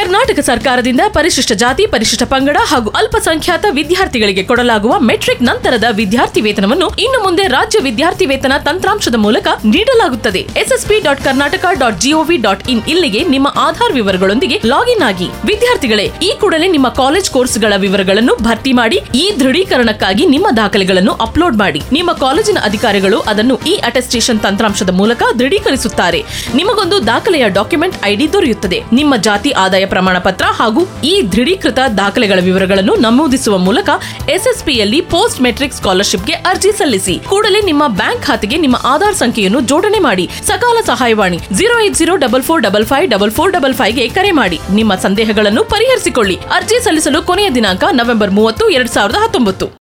ಕರ್ನಾಟಕ ಸರ್ಕಾರದಿಂದ ಪರಿಶಿಷ್ಟ ಜಾತಿ ಪರಿಶಿಷ್ಟ ಪಂಗಡ ಹಾಗೂ ಅಲ್ಪಸಂಖ್ಯಾತ ವಿದ್ಯಾರ್ಥಿಗಳಿಗೆ ಕೊಡಲಾಗುವ ಮೆಟ್ರಿಕ್ ನಂತರದ ವಿದ್ಯಾರ್ಥಿ ವೇತನವನ್ನು ಇನ್ನು ಮುಂದೆ ರಾಜ್ಯ ವಿದ್ಯಾರ್ಥಿ ವೇತನ ತಂತ್ರಾಂಶದ ಮೂಲಕ ನೀಡಲಾಗುತ್ತದೆ SSP dot Karnataka dot GOV dot in ಇಲ್ಲಿಗೆ ನಿಮ್ಮ ಆಧಾರ್ ವಿವರಗಳೊಂದಿಗೆ ಲಾಗಿನ್ ಆಗಿ ವಿದ್ಯಾರ್ಥಿಗಳೇ ಈ ಕೂಡಲೇ ನಿಮ್ಮ ಕಾಲೇಜ್ ಕೋರ್ಸ್ಗಳ ವಿವರಗಳನ್ನು ಭರ್ತಿ ಮಾಡಿ ಈ ದೃಢೀಕರಣಕ್ಕಾಗಿ ನಿಮ್ಮ ದಾಖಲೆಗಳನ್ನು ಅಪ್ಲೋಡ್ ಮಾಡಿ ನಿಮ್ಮ ಕಾಲೇಜಿನ ಅಧಿಕಾರಿಗಳು ಅದನ್ನು ಈ ಅಟೆಸ್ಟೇಷನ್ ತಂತ್ರಾಂಶದ ಮೂಲಕ ದೃಢೀಕರಿಸುತ್ತಾರೆ ನಿಮಗೊಂದು ದಾಖಲೆಯ ಡಾಕ್ಯುಮೆಂಟ್ ಐಡಿ ದೊರೆಯುತ್ತದೆ ನಿಮ್ಮ ಜಾತಿ ಆದಾಯ ಪ್ರಮಾಣ ಪತ್ರ ಹಾಗೂ ಈ ದೃಢೀಕೃತ ದಾಖಲೆಗಳ ವಿವರಗಳನ್ನು ನಮೂದಿಸುವ ಮೂಲಕ ಎಸ್ಎಸ್ಪಿಯಲ್ಲಿ ಪೋಸ್ಟ್ ಮೆಟ್ರಿಕ್ ಸ್ಕಾಲರ್ಶಿಪ್ಗೆ ಅರ್ಜಿ ಸಲ್ಲಿಸಿ ಕೂಡಲೇ ನಿಮ್ಮ ಬ್ಯಾಂಕ್ ಖಾತೆಗೆ ನಿಮ್ಮ ಆಧಾರ್ ಸಂಖ್ಯೆಯನ್ನು ಜೋಡಣೆ ಮಾಡಿ ಸಕಾಲ ಸಹಾಯವಾಣಿ zero eight zero double four double five double four double ಫೈವ್ಗೆ ಕರೆ ಮಾಡಿ ನಿಮ್ಮ ಸಂದೇಹಗಳನ್ನು ಪರಿಹರಿಸಿಕೊಳ್ಳಿ ಅರ್ಜಿ ಸಲ್ಲಿಸಲು ಕೊನೆಯ ದಿನಾಂಕ ನವೆಂಬರ್ ಮೂವತ್ತು ಎರಡ್ ಸಾವಿರದ ಹತ್ತೊಂಬತ್ತು